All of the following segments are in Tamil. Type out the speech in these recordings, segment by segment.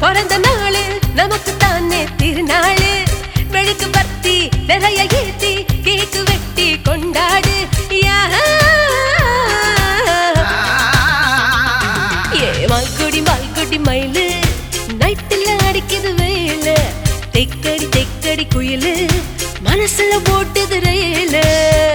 பிறந்த நாளு நமக்கு தானே திருநாளு வெளுக்கு பத்தி நிறைய ஏத்தி கேக்கு வெட்டி கொண்டாடு யா. ஏ மால்குடி மால்குடி மயிலு நைட்டுல அடிக்குது வெயிலு தெக்கடி தெக்கடி குயிலு மனசுல போட்டுது ரயிலு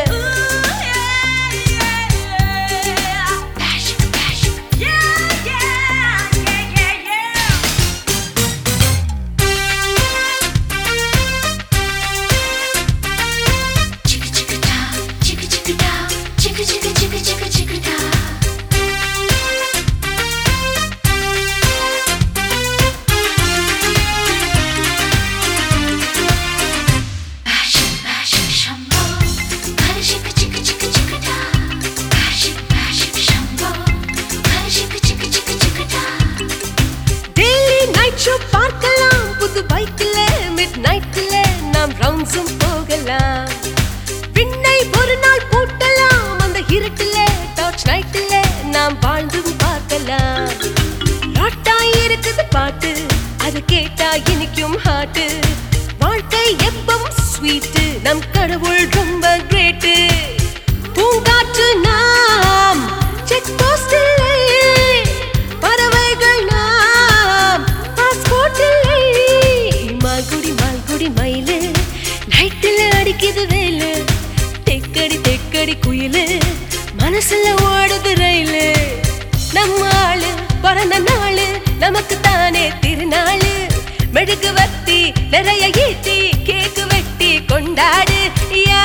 டெய்லி நைட் ஷோ பார்க்கலாம் புது பைக்ல மிட் நைட்ல நாம் ரவுண்ட்ஸும் போகலாம் விண்ணை ஒரு நாள் பூட்டலாம் அந்த இருட்டுல டார்ச் நைட்ல நாம் வாழ்ந்தும் பார்க்கலாம் ராட்டாய் இருக்குது பாட்டு அது கேட்டா இனிக்கும் ஹாட்டு வாழ்க்கை எப்பவும் ஸ்வீட்டு நம் கடவுள் ரொம்ப கிரேட்டு பூங்காற்று நாம் செக் போஸ்ட் இல்லை பறவைகள் நாம் பாஸ்போர்ட் இல்லை மால்குடி மால்குடி மயிலு நைட்டில் அடிக்குது வேலு தெக்கடி தெக்கடி குயிலு மனசுல ஓடுது ரயிலு நம்ம ஆளு பிறந்த நாளு நமக்கு தானே திருநாளு மெழுகு வத்தி நிறைய ஈட்டி கேக்கு வெட்டி கொண்டாடு யா.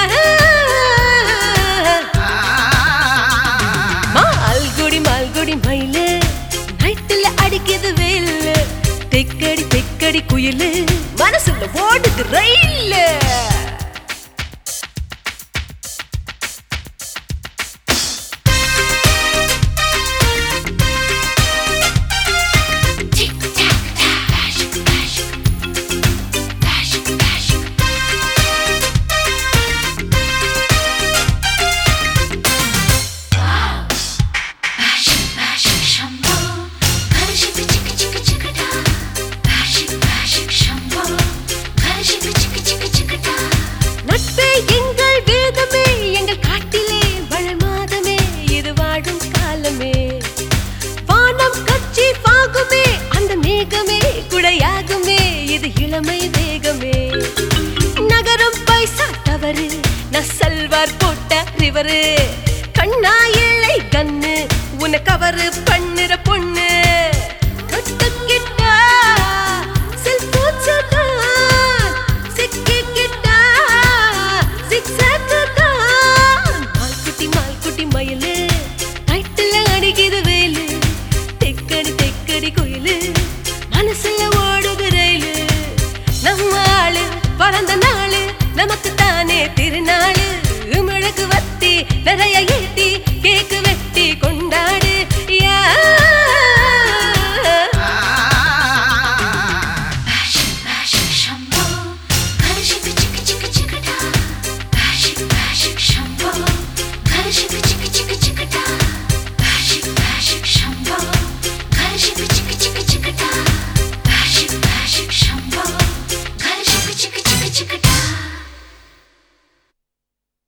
மால்குடி மால்குடி மயிலு நைட்டுல அடிக்குது வெயிலு தெக்கடி தெக்கடி குயிலு மனசுல ஓடுது ரயிலு நட்பே எங்கள் வேதமே எங்கள் காட்டிலே மழை மாதமே இது வாழும் காலமே வானம் கட்சி பாகுமே அந்த மேகமே குடையாகுமே இது இளமை வேகமே நகரம் பைசா தவறு நசல்வார் போட்ட ரிவரு கண்ணா இல்லை கண்ணு உன கவரு பண்ணுற